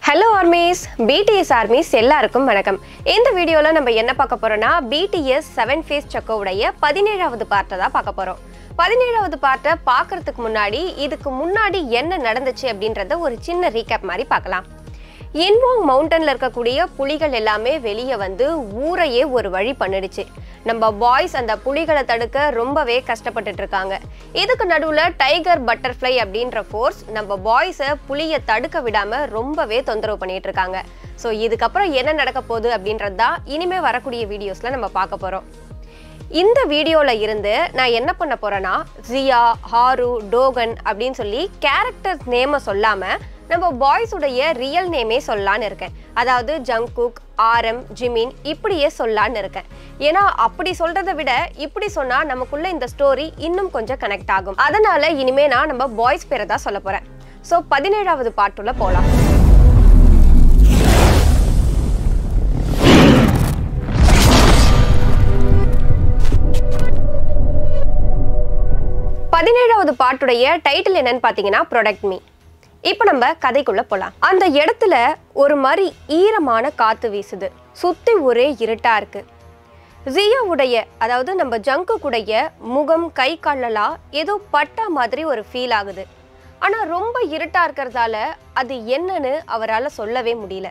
hello armies BDS armies எல்லாருக்கும் வணக்கம் இந்த வீடியோவில் நம்ம என்ன பார்க்க போறோம்னா பிடிஎஸ் செவன் ஃபேஸ் சக்கோவுடைய பதினேழாவது பார்ட்டை தான் பார்க்க போகிறோம் பதினேழாவது பார்ட்டை பார்க்கறதுக்கு முன்னாடி இதுக்கு முன்னாடி என்ன நடந்துச்சு அப்படின்றத ஒரு சின்ன ரீகேப் மாதிரி பார்க்கலாம் இன்வாங் மவுண்டன்ல இருக்கக்கூடிய புலிகள் எல்லாமே வெளியே வந்து ஊரையே ஒரு வழி பண்ணிடுச்சு நம்ம பாய்ஸ் அந்த புலிகளை தடுக்க ரொம்பவே கஷ்டப்பட்டுட்டு இருக்காங்க இதுக்கு நடுவில் டைகர் பட்டர்ஃப்ளை அப்படின்ற ஃபோர்ஸ் நம்ம பாய்ஸை புலியை தடுக்க விடாம ரொம்பவே தொந்தரவு பண்ணிட்டு இருக்காங்க ஸோ இதுக்கப்புறம் என்ன நடக்க போகுது அப்படின்றது தான் இனிமே வரக்கூடிய வீடியோஸ்ல நம்ம பார்க்க போறோம் இந்த வீடியோவில் இருந்து நான் என்ன பண்ண போறேன்னா ஜியா ஹாரு டோகன் அப்படின்னு சொல்லி கேரக்டர்ஸ் நேமை சொல்லாமல் நம்ம பாய்ஸுடைய ரியல் நேமே சொல்லலான்னு இருக்கேன் அதாவது ஜங்குக் ஆரம் ஜிமின் இப்படியே சொல்லலான்னு இருக்கேன் ஏன்னா அப்படி சொல்றதை விட இப்படி சொன்னா நமக்குள்ள இந்த ஸ்டோரி இன்னும் கொஞ்சம் கனெக்ட் ஆகும் அதனால இனிமே நான் நம்ம பாய்ஸ் பேரை தான் சொல்ல போறேன் ஸோ பதினேழாவது பாட்டுள்ள போகலாம் பதினேழாவது பாட்டுடைய டைட்டில் என்னன்னு பார்த்தீங்கன்னா ப்ரொடக்ட் மீ இப்போ நம்ம கதைக்குள்ள போலாம் அந்த இடத்துல ஒரு மாதிரி ஈரமான காத்து வீசுது சுத்தி ஒரே இருட்டா இருக்கு ஜியாவுடைய அதாவது நம்ம ஜங்குக்குடைய முகம் கை காலெல்லாம் ஏதோ பட்டா மாதிரி ஒரு ஃபீல் ஆகுது ஆனா ரொம்ப இருட்டா இருக்கிறதால அது என்னன்னு அவரால் சொல்லவே முடியல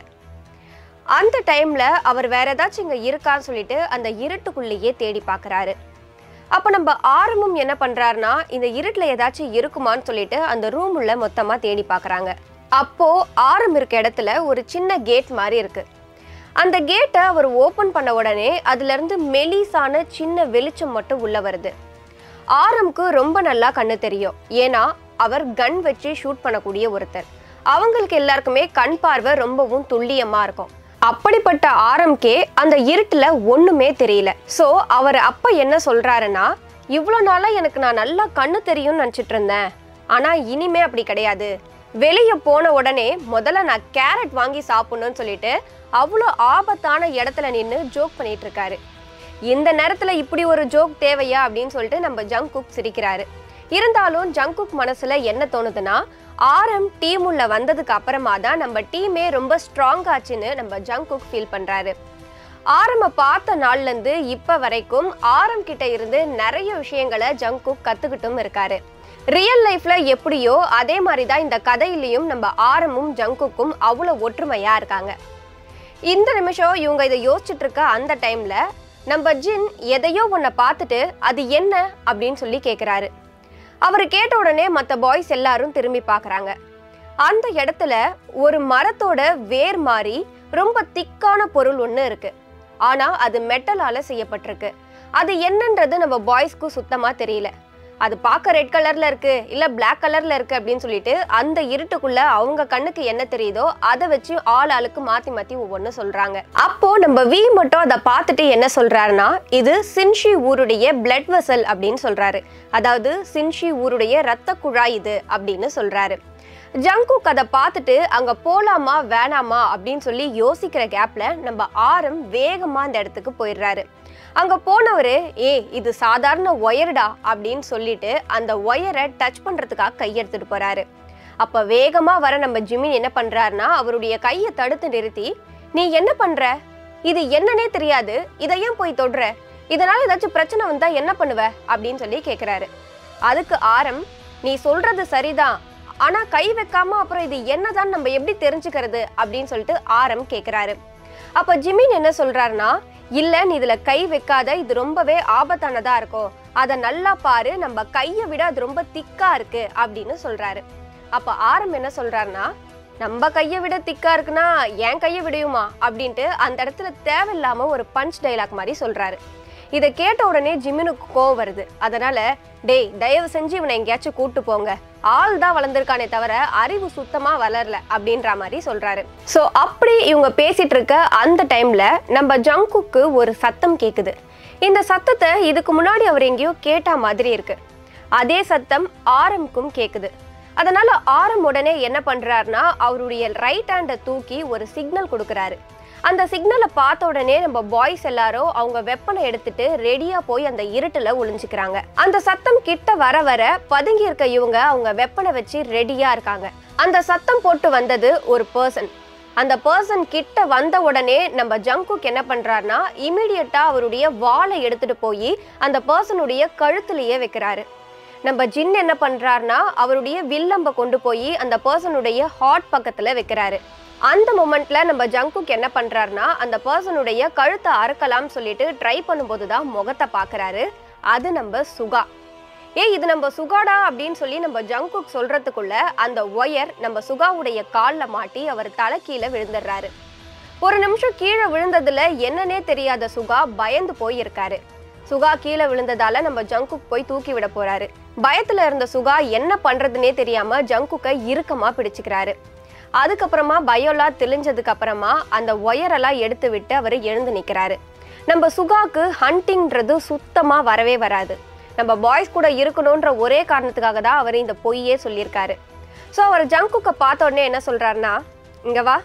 அந்த டைம்ல அவர் வேற ஏதாச்சும் இங்க இருக்கான்னு சொல்லிட்டு அந்த இருட்டுக்குள்ளேயே தேடி பார்க்கறாரு அப்போ நம்ம ஆரம்பம் என்ன பண்றாருன்னா இந்த இருட்டில் ஏதாச்சும் இருக்குமான்னு சொல்லிட்டு அந்த ரூம் உள்ள மொத்தமாக தேடி பார்க்குறாங்க அப்போ ஆரம் இருக்க இடத்துல ஒரு சின்ன கேட் மாதிரி இருக்கு அந்த கேட்டை அவர் ஓப்பன் பண்ண உடனே அதுலேருந்து மெலிசான சின்ன வெளிச்சம் மட்டும் உள்ள வருது ஆரம்க்கு ரொம்ப நல்லா கண்ணு தெரியும் ஏன்னா அவர் கன் வச்சு ஷூட் பண்ணக்கூடிய ஒருத்தர் அவங்களுக்கு எல்லாருக்குமே கண் பார்வை ரொம்பவும் துல்லியமா இருக்கும் அப்படிப்பட்ட ஆரம்கே அந்த இருட்டுல ஒண்ணுமே தெரியல சோ அவர் அப்ப என்ன சொல்றாருன்னா இவ்வளோ நாளா எனக்கு நான் நல்லா கண்ணு தெரியும்னு நினச்சிட்டு இருந்தேன் ஆனா இனிமே அப்படி கிடையாது வெளியே போன உடனே முதல்ல நான் கேரட் வாங்கி சாப்பிடணும்னு சொல்லிட்டு அவ்வளோ ஆபத்தான இடத்துல நின்று ஜோக் பண்ணிட்டு இருக்காரு இந்த நேரத்துல இப்படி ஒரு ஜோக் தேவையா அப்படின்னு சொல்லிட்டு நம்ம ஜங்குக் சிரிக்கிறாரு இருந்தாலும் ஜங்குக் மனசுல என்ன தோணுதுன்னா ஆரம் டீம் உள்ள வந்ததுக்கு அப்புறமா தான் நம்ம டீமே ரொம்ப ஸ்ட்ராங் ஆச்சுன்னு நம்ம ஜங்குக் ஃபீல் பண்றாரு ஆரம்ப பார்த்த நாள்ல இருந்து இப்ப வரைக்கும் ஆரம் கிட்ட இருந்து நிறைய விஷயங்களை ஜங்குக் கத்துக்கிட்டும் இருக்காரு ரியல் லைஃப்ல எப்படியோ அதே மாதிரி தான் இந்த கதையிலையும் நம்ம ஆரமும் ஜங்குக்கும் அவ்வளோ ஒற்றுமையா இருக்காங்க இந்த நிமிஷம் இவங்க இதை யோசிச்சுட்டு இருக்க அந்த டைம்ல நம்ம ஜின் எதையோ ஒன்றை பார்த்துட்டு அது என்ன அப்படின்னு சொல்லி கேட்குறாரு அவர் கேட்ட உடனே மற்ற பாய்ஸ் எல்லாரும் திரும்பி பார்க்குறாங்க அந்த இடத்துல ஒரு மரத்தோட வேர் மாதிரி ரொம்ப திக்கான பொருள் ஒன்று இருக்கு ஆனா அது மெட்டலால செய்யப்பட்டிருக்கு அது என்னன்றது நம்ம பாய்ஸ்க்கு சுத்தமா தெரியல அது பார்க்க ரெட் கலர்ல இருக்கு இல்ல Black கலர்ல இருக்கு அப்படின்னு சொல்லிட்டு அந்த இருட்டுக்குள்ள அவங்க கண்ணுக்கு என்ன தெரியுதோ அதை வச்சு ஆள் ஆளுக்கு மாத்தி மாத்தி ஒவ்வொன்று சொல்றாங்க அப்போ நம்ம வி மட்டும் அதை பார்த்துட்டு என்ன சொல்றாருன்னா இது சின்ஷி ஊருடைய பிளட் வெசல் அப்படின்னு சொல்றாரு அதாவது சின்ஷி ஊருடைய ரத்த குழாய் இது அப்படின்னு சொல்றாரு ஜங்குக் அதை பார்த்துட்டு அங்க போலாமா வேணாமா அப்படின்னு சொல்லி யோசிக்கிற கேப்ல நம்ம ஆரம் வேகமா அந்த இடத்துக்கு போயிடுறாரு அங்க போனவர் ஏ இது சாதாரண ஒயர்டா அப்படின்னு சொல்லிட்டு அந்த ஒயரை டச் பண்றதுக்காக கையெடுத்துட்டு போறாரு அப்ப வேகமா வர நம்ம ஜிமின் என்ன பண்றாருன்னா அவருடைய கையை தடுத்து நிறுத்தி நீ என்ன பண்ற இது என்னன்னே தெரியாது இதை ஏன் போய் தொடுற இதனால ஏதாச்சும் பிரச்சனை வந்தா என்ன பண்ணுவ அப்படின்னு சொல்லி கேக்குறாரு அதுக்கு ஆரம் நீ சொல்றது சரிதான் ஆனா கை வைக்காம அப்புறம் இது என்னதான் நம்ம எப்படி தெரிஞ்சுக்கிறது அப்படின்னு சொல்லிட்டு ஆரம் கேக்குறாரு அப்ப ஜிமின் என்ன சொல்றாருன்னா இல்ல நீ இதுல கை வைக்காத இது ரொம்பவே ஆபத்தானதா இருக்கும் அதை நல்லா பாரு நம்ம கையை விட அது ரொம்ப திக்கா இருக்கு அப்படின்னு சொல்றாரு அப்ப ஆரம் என்ன சொல்றாருன்னா நம்ம கையை விட திக்கா இருக்குன்னா என் கையை விடையுமா அப்படின்ட்டு அந்த இடத்துல தேவையில்லாம ஒரு பஞ்ச் டைலாக் மாதிரி சொல்றாரு இதை கேட்ட உடனே ஜிமினுக்கு கோவம் வருது அதனால டேய் தயவு செஞ்சு இவனை எங்கேயாச்சும் கூட்டு போங்க ஆள் தான் வளர்ந்துருக்கானே தவிர அறிவு சுத்தமா வளரல அப்படின்ற மாதிரி சொல்றாரு ஸோ அப்படி இவங்க பேசிட்டு இருக்க அந்த டைம்ல நம்ம ஜங்குக்கு ஒரு சத்தம் கேக்குது இந்த சத்தத்தை இதுக்கு முன்னாடி அவர் எங்கேயோ கேட்டா மாதிரி இருக்கு அதே சத்தம் ஆரம்க்கும் கேக்குது அதனால ஆரம் உடனே என்ன பண்றாருன்னா அவருடைய ரைட் ஹேண்டை தூக்கி ஒரு சிக்னல் கொடுக்குறாரு அந்த சிக்னலை பார்த்த உடனே நம்ம பாய்ஸ் எல்லாரும் அவங்க வெப்பனை எடுத்துட்டு ரெடியா போய் அந்த இருட்டுல ஒளிஞ்சுக்கிறாங்க அந்த சத்தம் கிட்ட வர வர பதுங்கி இருக்க இவங்க அவங்க வெப்பனை வச்சு ரெடியா இருக்காங்க அந்த சத்தம் போட்டு வந்தது ஒரு பர்சன் அந்த பர்சன் கிட்ட வந்த உடனே நம்ம ஜங்குக் என்ன பண்றாருன்னா இமீடியட்டா அவருடைய வாளை எடுத்துட்டு போய் அந்த பர்சனுடைய கழுத்துலயே வைக்கிறாரு நம்ம ஜின் என்ன பண்றாருன்னா அவருடைய வில்லம்ப கொண்டு போய் அந்த பர்சனுடைய ஹார்ட் பக்கத்துல வைக்கிறாரு அந்த மொமெண்ட்ல நம்ம ஜங்குக் என்ன பண்றாருன்னா அந்த பர்சனுடைய கழுத்தை அறுக்கலாம் சொல்லிட்டு ட்ரை பண்ணும்போது தான் முகத்தை பார்க்கறாரு அது நம்ம சுகா ஏய் இது நம்ம சுகாடா அப்படின்னு சொல்லி நம்ம ஜங்குக் சொல்றதுக்குள்ள அந்த ஒயர் நம்ம சுகாவுடைய காலில் மாட்டி அவர் தலை கீழே விழுந்துடுறாரு ஒரு நிமிஷம் கீழே விழுந்ததுல என்னன்னே தெரியாத சுகா பயந்து போய் இருக்காரு சுகா கீழே விழுந்ததால நம்ம ஜங்குக் போய் தூக்கி விட போறாரு பயத்துல இருந்த சுகா என்ன பண்றதுனே தெரியாம ஜங்குக்கை இறுக்கமா பிடிச்சுக்கிறாரு அதுக்கப்புறமா பயம்லாம் தெளிஞ்சதுக்கு அப்புறமா அந்த ஒயரெல்லாம் எடுத்து விட்டு அவர் எழுந்து நிற்கிறாரு நம்ம சுகாக்கு ஹண்டிங்ன்றது சுத்தமா வரவே வராது நம்ம பாய்ஸ் கூட இருக்கணுன்ற ஒரே காரணத்துக்காக தான் அவர் இந்த பொய்யே சொல்லியிருக்காரு ஸோ அவர் ஜங்குக்கை பார்த்த உடனே என்ன சொல்றாருன்னா இங்க வா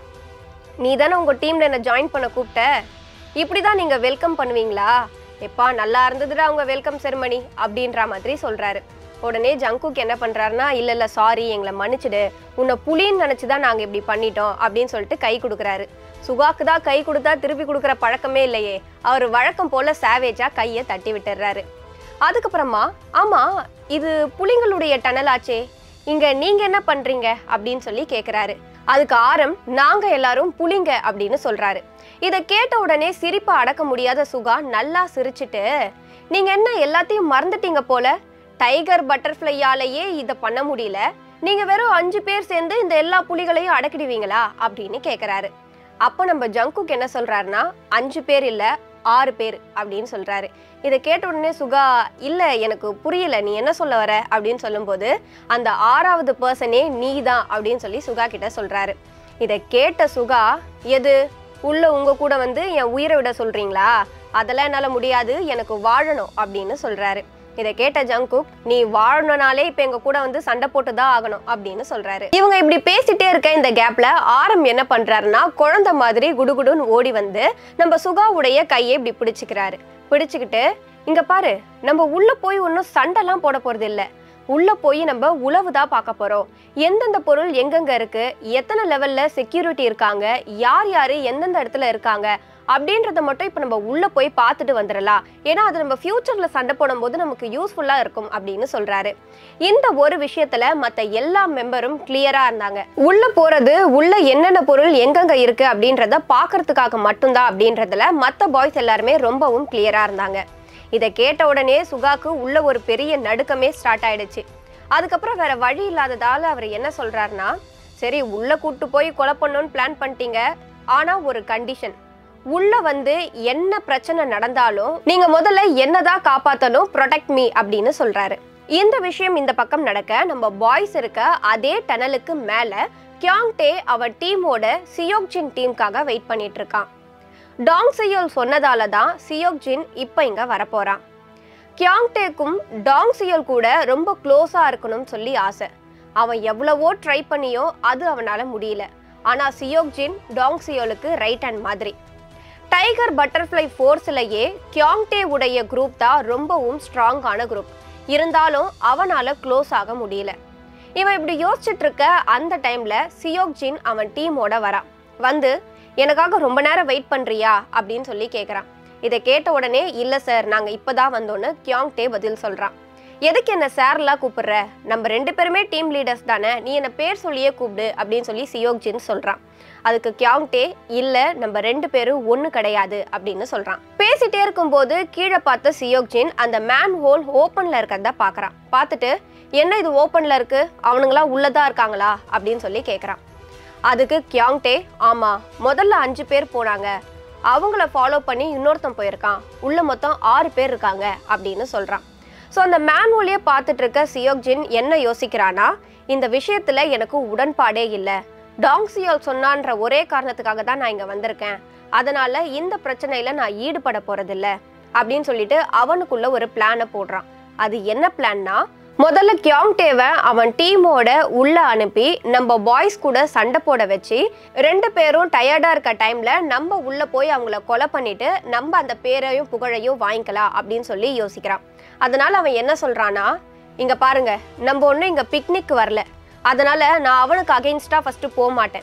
நீ தானே உங்க டீம்ல என்ன ஜாயின் பண்ண கூப்பிட்ட இப்படி தான் நீங்க வெல்கம் பண்ணுவீங்களா எப்பா நல்லா இருந்ததுடா உங்க வெல்கம் செரிமனி அப்படின்ற மாதிரி சொல்றாரு உடனே ஜங்குக் என்ன பண்றாருன்னா இல்ல இல்ல சாரி எங்களை மன்னிச்சிடு உன்னை புலின்னு நினைச்சு தான் நாங்க இப்படி பண்ணிட்டோம் அப்படின்னு சொல்லிட்டு கை கொடுக்குறாரு சுகாக்கு தான் கை கொடுத்தா திருப்பி கொடுக்குற பழக்கமே இல்லையே அவர் வழக்கம் போல சாவேஜா கையை தட்டி விட்டுறாரு அதுக்கப்புறமா ஆமா இது புலிங்களுடைய டனலாச்சே இங்க நீங்க என்ன பண்றீங்க அப்படின்னு சொல்லி கேக்குறாரு அதுக்கு ஆரம் நாங்க எல்லாரும் புலிங்க அப்படின்னு சொல்றாரு இதை கேட்ட உடனே சிரிப்பை அடக்க முடியாத சுகா நல்லா சிரிச்சிட்டு நீங்க என்ன எல்லாத்தையும் மறந்துட்டீங்க போல டைகர் பட்டர்ஃப்ளையாலேயே இதை பண்ண முடியல நீங்க வெறும் அஞ்சு பேர் சேர்ந்து இந்த எல்லா புலிகளையும் அடக்கிடுவீங்களா அப்படின்னு கேக்குறாரு அப்போ நம்ம ஜங்குக் என்ன சொல்றாருன்னா அஞ்சு பேர் இல்ல ஆறு பேர் அப்படின்னு சொல்றாரு இதை கேட்ட உடனே சுகா இல்ல எனக்கு புரியல நீ என்ன சொல்ல வர அப்படின்னு சொல்லும்போது அந்த ஆறாவது பர்சனே நீ தான் அப்படின்னு சொல்லி சுகா கிட்ட சொல்றாரு இதை கேட்ட சுகா எது உள்ள உங்க கூட வந்து என் உயிரை விட சொல்றீங்களா அதெல்லாம் என்னால முடியாது எனக்கு வாழணும் அப்படின்னு சொல்றாரு இதை கேட்ட ஜங்குக் நீ வாழணும்னாலே இப்ப எங்க கூட வந்து சண்டை போட்டு தான் ஆகணும் அப்படின்னு சொல்றாரு இவங்க இப்படி பேசிட்டே இருக்க இந்த கேப்ல ஆரம் என்ன பண்றாருன்னா குழந்தை மாதிரி குடுகுடுன்னு ஓடி வந்து நம்ம சுகாவுடைய கையை இப்படி பிடிச்சுக்கிறாரு பிடிச்சுக்கிட்டு இங்க பாரு நம்ம உள்ள போய் ஒன்றும் சண்டைலாம் போட போறது இல்ல உள்ள போய் நம்ம உளவு தான் பார்க்க போறோம் எந்தெந்த பொருள் எங்கெங்க இருக்கு எத்தனை லெவல்ல செக்யூரிட்டி இருக்காங்க யார் யாரு எந்தெந்த இடத்துல இருக்காங்க அப்படின்றத மட்டும் இப்போ நம்ம உள்ள போய் பார்த்துட்டு வந்துடலாம் ஏன்னா அது நம்ம ஃபியூச்சர்ல சண்டை போடும்போது நமக்கு யூஸ்ஃபுல்லா இருக்கும் அப்படின்னு சொல்றாரு இந்த ஒரு விஷயத்துல மத்த எல்லா மெம்பரும் கிளியரா இருந்தாங்க உள்ள போறது உள்ள என்னென்ன பொருள் எங்கெங்க இருக்கு அப்படின்றத பார்க்கறதுக்காக மட்டும்தான் அப்படின்றதுல மத்த பாய்ஸ் எல்லாருமே ரொம்பவும் கிளியரா இருந்தாங்க இதை கேட்ட உடனே சுகாக்கு உள்ள ஒரு பெரிய நடுக்கமே ஸ்டார்ட் ஆயிடுச்சு அதுக்கப்புறம் வேற வழி இல்லாததால அவர் என்ன சொல்றாருன்னா சரி உள்ள கூட்டு போய் கொலை பண்ணணும்னு பிளான் பண்ணிட்டீங்க ஆனா ஒரு கண்டிஷன் உள்ள வந்து என்ன பிரச்சனை நடந்தாலும் நீங்க முதல்ல என்னதான் காப்பாத்தணும் ப்ரொடெக்ட் மீ அப்படின்னு சொல்றாரு இந்த விஷயம் இந்த பக்கம் நடக்க நம்ம பாய்ஸ் இருக்க அதே டனலுக்கு மேல கியாங்டே அவ டீமோட சியோக்ஜின் டீமுக்காக வெயிட் பண்ணிட்டு இருக்கான் டாங் சியோல் சொன்னதால தான் சியோக்ஜின் இப்போ இங்க வரப்போறான் கியாங்டேக்கும் டாங் சியோல் கூட ரொம்ப க்ளோஸா இருக்கணும்னு சொல்லி ஆசை அவன் எவ்வளவோ ட்ரை பண்ணியோ அது அவனால முடியல ஆனா சியோக்ஜின் டாங் சியோலுக்கு ரைட் ஹேண்ட் மாதிரி டைகர் பட்டர்ஃப்ளை ஃபோர்ஸ்லயே கியாங்டே உடைய குரூப் தான் ரொம்பவும் ஸ்ட்ராங்கான குரூப் இருந்தாலும் அவனால க்ளோஸ் ஆக முடியல இவன் இப்படி யோசிச்சுட்டு இருக்க அந்த டைம்ல சியோக்ஜின் அவன் டீமோட வரான் வந்து எனக்காக ரொம்ப நேரம் வெயிட் பண்றியா அப்படின்னு சொல்லி கேட்குறான் இதை கேட்ட உடனே இல்லை சார் நாங்கள் இப்போதான் வந்தோன்னு கியாங்டே பதில் சொல்கிறான் எதுக்கு என்ன சார்லாம் கூப்பிடுற நம்ம ரெண்டு பேருமே டீம் லீடர்ஸ் தானே நீ என்ன பேர் சொல்லியே கூப்பிடு அப்படின்னு சொல்லி சியோக்ஜின் சொல்கிறான் அதுக்கு கியாங்டே இல்லை நம்ம ரெண்டு பேரும் ஒன்று கிடையாது அப்படின்னு சொல்கிறான் பேசிட்டே இருக்கும்போது கீழே பார்த்த சியோக்ஜின் அந்த மேன் ஹோல் ஓப்பனில் இருக்கிறத பார்க்குறான் பார்த்துட்டு என்ன இது ஓப்பனில் இருக்கு அவனுங்களாம் உள்ளதா இருக்காங்களா அப்படின்னு சொல்லி கேட்குறான் அதுக்கு கியாங்டே ஆமா முதல்ல அஞ்சு பேர் போனாங்க அவங்கள ஃபாலோ பண்ணி இன்னொருத்தன் போயிருக்கான் உள்ள மொத்தம் ஆறு பேர் இருக்காங்க அப்படின்னு சொல்றான் ஸோ அந்த மேன்வொலியை பார்த்துட்டு இருக்க சியோக்ஜின் என்ன யோசிக்கிறானா இந்த விஷயத்துல எனக்கு உடன்பாடே இல்லை டாங் சியோல் சொன்னான்ற ஒரே காரணத்துக்காக தான் நான் இங்க வந்திருக்கேன் அதனால இந்த பிரச்சனையில நான் ஈடுபட போறதில்ல அப்படின்னு சொல்லிட்டு அவனுக்குள்ள ஒரு பிளானை போடுறான் அது என்ன பிளான்னா முதல்ல கியாங்டேவை அவன் டீமோட உள்ள அனுப்பி நம்ம பாய்ஸ் கூட சண்டை போட வச்சு ரெண்டு பேரும் டயர்டா இருக்க டைம்ல நம்ம உள்ள போய் அவங்கள கொலை பண்ணிட்டு நம்ம அந்த பேரையும் புகழையும் வாங்கிக்கலாம் அப்படின்னு சொல்லி யோசிக்கிறான் அதனால அவன் என்ன சொல்றானா இங்க பாருங்க நம்ம ஒன்றும் இங்க பிக்னிக் வரல அதனால நான் அவனுக்கு அகெயின்ஸ்டா ஃபர்ஸ்ட் போக மாட்டேன்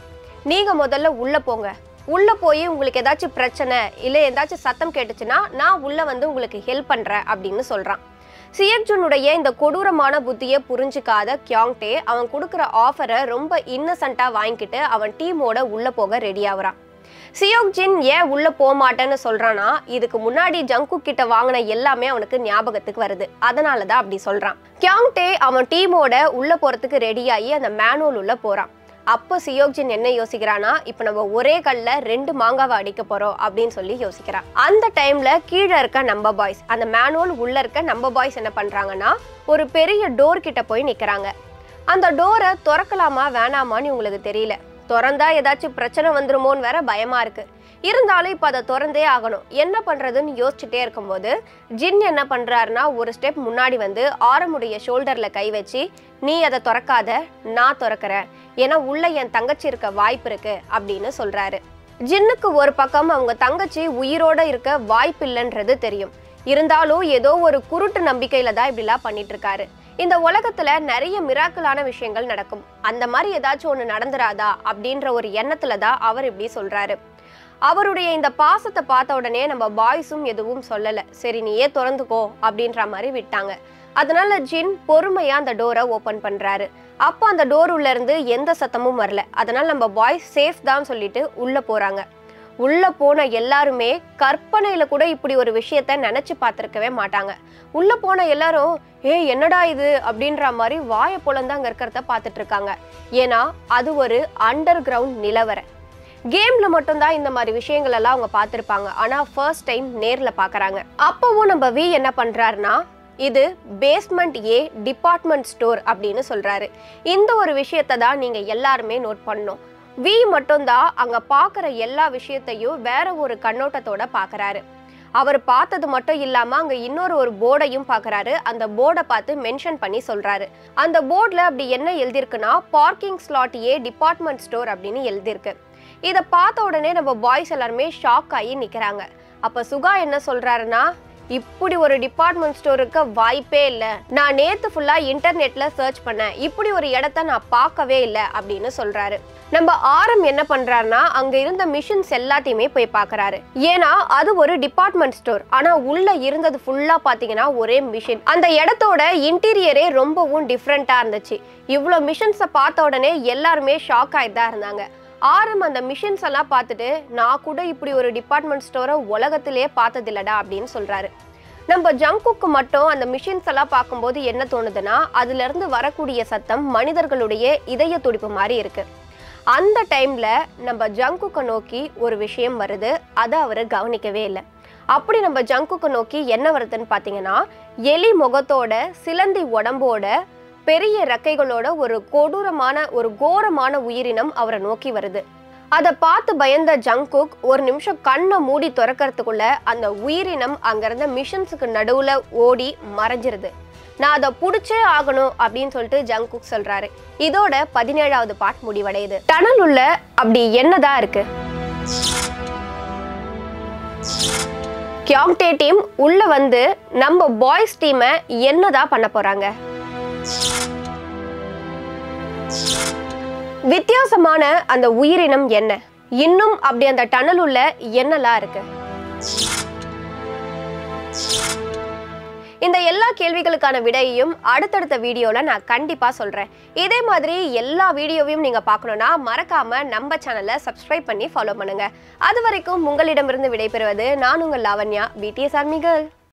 நீங்க முதல்ல உள்ள போங்க உள்ள போய் உங்களுக்கு ஏதாச்சும் பிரச்சனை இல்லை ஏதாச்சும் சத்தம் கேட்டுச்சுன்னா நான் உள்ள வந்து உங்களுக்கு ஹெல்ப் பண்றேன் அப்படின்னு சொல்றான் சியக்ஜுனுடைய இந்த கொடூரமான புத்தியை புரிஞ்சுக்காத கியாங்டே அவன் கொடுக்குற ஆஃபரை ரொம்ப இன்னசென்ட்டாக வாங்கிக்கிட்டு அவன் டீமோட உள்ள போக ரெடி ஆகுறான் சியோக் ஜின் ஏன் உள்ள போக மாட்டேன்னு சொல்றானா இதுக்கு முன்னாடி ஜங்கு கிட்ட வாங்கின எல்லாமே அவனுக்கு ஞாபகத்துக்கு வருது அதனால தான் அப்படி சொல்றான் கியாங்டே அவன் டீமோட உள்ள போறதுக்கு ரெடியாகி அந்த மேனுவல் உள்ள போறான் அப்போ சியோக்ஜின் என்ன யோசிக்கிறானா இப்போ நம்ம ஒரே கல்ல ரெண்டு மாங்காவை அடிக்க போறோம் அப்படின்னு சொல்லி யோசிக்கிறான் அந்த டைம்ல கீழே இருக்க நம்ம பாய்ஸ் அந்த மேனுவல் உள்ள இருக்க நம்ம பாய்ஸ் என்ன பண்றாங்கன்னா ஒரு பெரிய டோர் கிட்ட போய் நிக்கிறாங்க அந்த டோரை திறக்கலாமா வேணாமான்னு உங்களுக்கு தெரியல திறந்தா ஏதாச்சும் பிரச்சனை வந்துருமோன்னு வேற பயமா இருக்கு இருந்தாலும் இப்போ அதை திறந்தே ஆகணும் என்ன பண்றதுன்னு யோசிச்சுட்டே இருக்கும்போது ஜின் என்ன பண்றாருன்னா ஒரு ஸ்டெப் முன்னாடி வந்து ஆரமுடைய ஷோல்டர்ல கை வச்சு நீ அதை திறக்காத நான் திறக்கிறேன் ஏன்னா உள்ள என் தங்கச்சி இருக்க வாய்ப்பு இருக்கு அப்படின்னு சொல்றாரு ஜின்னுக்கு ஒரு பக்கம் அவங்க தங்கச்சி உயிரோட இருக்க வாய்ப்பு இல்லைன்றது தெரியும் இருந்தாலும் ஏதோ ஒரு குருட்டு நம்பிக்கையில தான் இப்படிலாம் பண்ணிட்டு இருக்காரு இந்த உலகத்துல நிறைய மிராக்கலான விஷயங்கள் நடக்கும் அந்த மாதிரி ஏதாச்சும் ஒன்று நடந்துராதா அப்படின்ற ஒரு எண்ணத்துல தான் அவர் இப்படி சொல்றாரு அவருடைய இந்த பாசத்தை பார்த்த உடனே நம்ம பாய்ஸும் எதுவும் சொல்லல சரி நீயே திறந்துக்கோ அப்படின்ற மாதிரி விட்டாங்க அதனால ஜின் பொறுமையா அந்த டோரை ஓபன் பண்றாரு அப்போ அந்த டோர் உள்ள இருந்து எந்த சத்தமும் வரல அதனால நம்ம பாய்ஸ் சேஃப் தான் சொல்லிட்டு உள்ள போறாங்க உள்ள போன எல்லாருமே கற்பனையில கூட இப்படி ஒரு விஷயத்த நினைச்சு பார்த்திருக்கவே மாட்டாங்க உள்ள போன எல்லாரும் ஏய் என்னடா இது அப்படின்ற மாதிரி வாயை பொழந்து அங்க இருக்கிறத பார்த்துட்டு இருக்காங்க ஏன்னா அது ஒரு அண்டர் கிரவுண்ட் நிலவரை கேம்ல மட்டும்தான் இந்த மாதிரி விஷயங்கள் எல்லாம் அவங்க பார்த்துருப்பாங்க ஆனா ஃபர்ஸ்ட் டைம் நேர்ல பார்க்கறாங்க அப்பவும் நம்ம வி என்ன பண்றாருன்னா இது பேஸ்மெண்ட் ஏ டிபார்ட்மெண்ட் ஸ்டோர் அப்படின்னு சொல்றாரு இந்த ஒரு விஷயத்தை தான் நீங்க எல்லாருமே நோட் பண்ணணும் வி மட்டும்தான் அங்க பார்க்குற எல்லா விஷயத்தையும் வேற ஒரு கண்ணோட்டத்தோட பார்க்கறாரு அவர் பார்த்தது மட்டும் இல்லாம அங்க இன்னொரு ஒரு போர்டையும் பார்க்கறாரு அந்த போர்டை பார்த்து மென்ஷன் பண்ணி சொல்றாரு அந்த போர்டில் அப்படி என்ன எழுதியிருக்குன்னா parking slot A department store அப்படின்னு எழுதியிருக்கு இதை பார்த்த உடனே நம்ம பாய்ஸ் எல்லாருமே ஷாக் ஆகி நிற்கிறாங்க அப்போ சுகா என்ன சொல்றாருன்னா இப்படி ஒரு டிபார்ட்மெண்ட் ஸ்டோர் இருக்க வாய்ப்பே இல்லை நான் நேத்து ஃபுல்லா இன்டர்நெட்ல சர்ச் பண்ணேன் இப்படி ஒரு இடத்த நான் பார்க்கவே இல்லை அப்படின்னு சொல்றாரு நம்ம ஆரம் என்ன பண்றாருன்னா அங்க இருந்த மிஷின்ஸ் எல்லாத்தையுமே போய் பார்க்கறாரு ஏன்னா அது ஒரு டிபார்ட்மெண்ட் ஸ்டோர் ஆனா உள்ள இருந்தது ஃபுல்லா பாத்தீங்கன்னா ஒரே மிஷின் அந்த இடத்தோட இன்டீரியரே ரொம்பவும் டிஃப்ரெண்டா இருந்துச்சு இவ்வளோ மிஷின்ஸை பார்த்த உடனே எல்லாருமே ஷாக் ஆகிட்டு தான் இருந்தாங்க ஆரம் அந்த மிஷின்ஸ் எல்லாம் பார்த்துட்டு நான் கூட இப்படி ஒரு டிபார்ட்மெண்ட் ஸ்டோரை உலகத்திலேயே பார்த்ததில்லடா அப்படின்னு சொல்றாரு நம்ம ஜங்குக்கு மட்டும் அந்த மிஷின்ஸ் எல்லாம் பார்க்கும்போது என்ன தோணுதுன்னா அதுல இருந்து வரக்கூடிய சத்தம் மனிதர்களுடைய இதய துடிப்பு மாதிரி இருக்கு அந்த டைம்ல நம்ம ஜங்குக்கை நோக்கி ஒரு விஷயம் வருது அதை அவர் கவனிக்கவே இல்லை அப்படி நம்ம ஜங்குக்கை நோக்கி என்ன வருதுன்னு பார்த்தீங்கன்னா எலி முகத்தோட சிலந்தி உடம்போட பெரிய ரெக்கைகளோட ஒரு கொடூரமான ஒரு கோரமான உயிரினம் அவரை நோக்கி வருது அதை பார்த்து பயந்த ஜங்குக் ஒரு நிமிஷம் கண்ணை மூடி திறக்கறதுக்குள்ள அந்த உயிரினம் அங்கிருந்த மிஷன்ஸுக்கு நடுவுல ஓடி மறைஞ்சிருது நான் அதை புடிச்சே ஆகணும் அப்படின்னு சொல்லிட்டு ஜங்குக் சொல்றாரு இதோட பதினேழாவது பார்ட் முடிவடையுது டனல் உள்ள அப்படி என்னதான் இருக்கு கியாங்டே டீம் உள்ள வந்து நம்ம பாய்ஸ் டீமை என்னதான் பண்ண போறாங்க வித்தியாசமான அந்த உயிரினம் என்ன இன்னும் அப்படி அந்த டனல் உள்ள என்னலாம் இருக்கு இந்த எல்லா கேள்விகளுக்கான விடையையும் அடுத்தடுத்த வீடியோல நான் கண்டிப்பா சொல்றேன் இதே மாதிரி எல்லா வீடியோவையும் நீங்க பார்க்கணும்னா மறக்காம நம்ம சேனலை சப்ஸ்கிரைப் பண்ணி ஃபாலோ பண்ணுங்க அது வரைக்கும் உங்களிடமிருந்து விடைபெறுவது நான் உங்கள் லாவண்யா பிடிஎஸ் ஆர்மிகள்